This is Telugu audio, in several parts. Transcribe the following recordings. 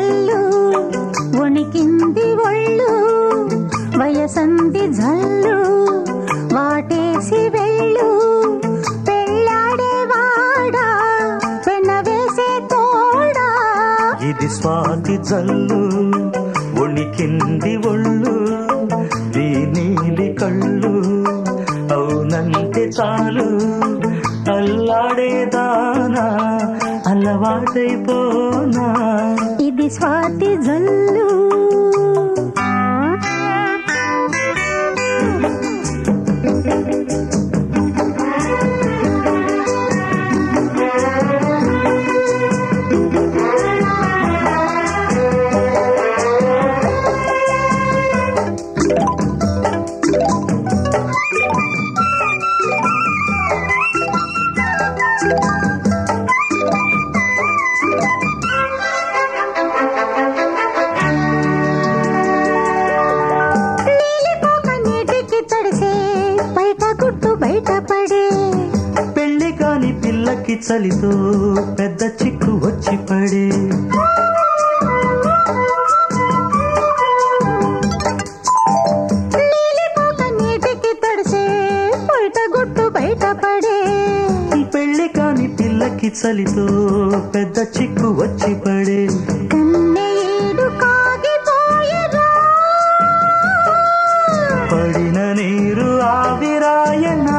జల్లు వణికింది ఒళ్ళు వయసంది జల్లు వాటేసి వెళ్ళు పెళ్ళాడేవాడా పెన్న వేసే తోడా ఇది స్వాతి జల్లు ఒణికింది ఒళ్ళు ఈ నీలి కళ్ళు అవునంటే చాలు అల్లాడేదానా అలవాటైపోనా ఇది స్వాతి జల్లు నీలిపోక నీటికి తడిసే బయట గుట్టు బయటపడే పెళ్లి కాని పిల్లకి చలితో పెద్ద చిక్కు వచ్చి పడే నీలిపోక నీటికి తడిసే బయట గుట్టు బయటపడే పెళ్లి కాని పిల్లకి చలితో పెద్ద చిక్కు వచ్చి పడే కన్నీడు కాగిపోయరా పడిన నీరు ఆవిరాయనా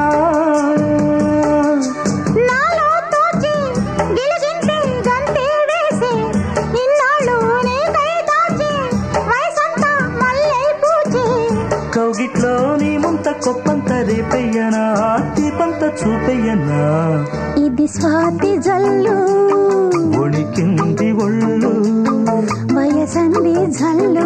నాలో తోచి గిలిగింతే గంతే వేసే ఇన్నాళ్ళు నీకై దాచి వయసంతా మల్లె పూచి కౌగిట్లో నీ ముంత కొప్పంత రేపెయ్యనా దీపంత చూపెయ్యనా ఇది స్వాతి జల్లు ఒణికింది ఒళ్ళు వయసంది జల్లు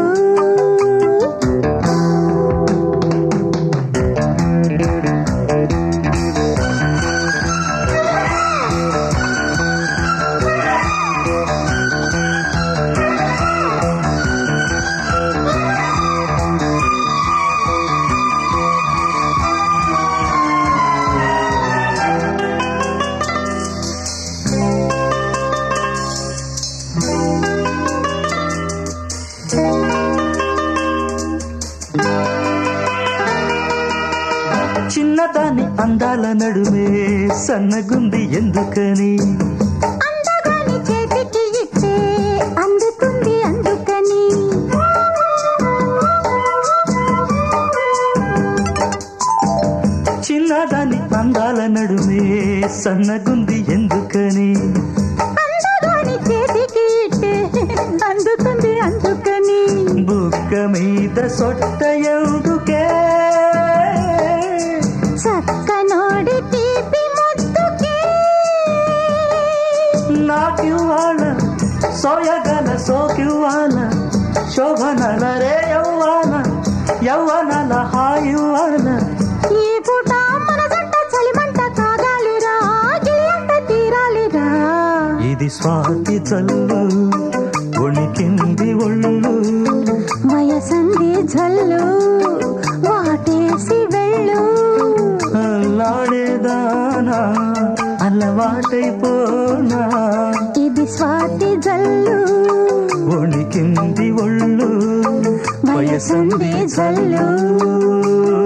చిన్నదాని అందాల నడుమే సన్నగుంది ఎందుకని అందగాని చేతికి ఇచ్చే అందుకుంది అందుకని చిన్నదాని అందాల నడుమే సన్నగుంది ఎందుకని అందగాని చేతికి ఇచ్చే అందుకుంది అందుకని బుక్క మీద సొట్ట ఎందుకే చక్కనోడి తీపి ముద్దుకి నాకివ్వాల సోయగల సోకివ్వాల శోభనల రే యవ్వాల యవ్వనల హాయివ్వాల ఈ పూట మన జంట చలిమంట కాగాలిరా గిల్లంట తీరాలిరా ఇది స్వాతి చల్లు ఒణికింది ఒళ్ళు వయసంది జల్లు వాటేసి వెళ్ళు అల్లాడేదానా అలవాటైపోనా ఇది స్వాతి జల్లు ఒణికింది ఒళ్ళు వయసంది జల్లు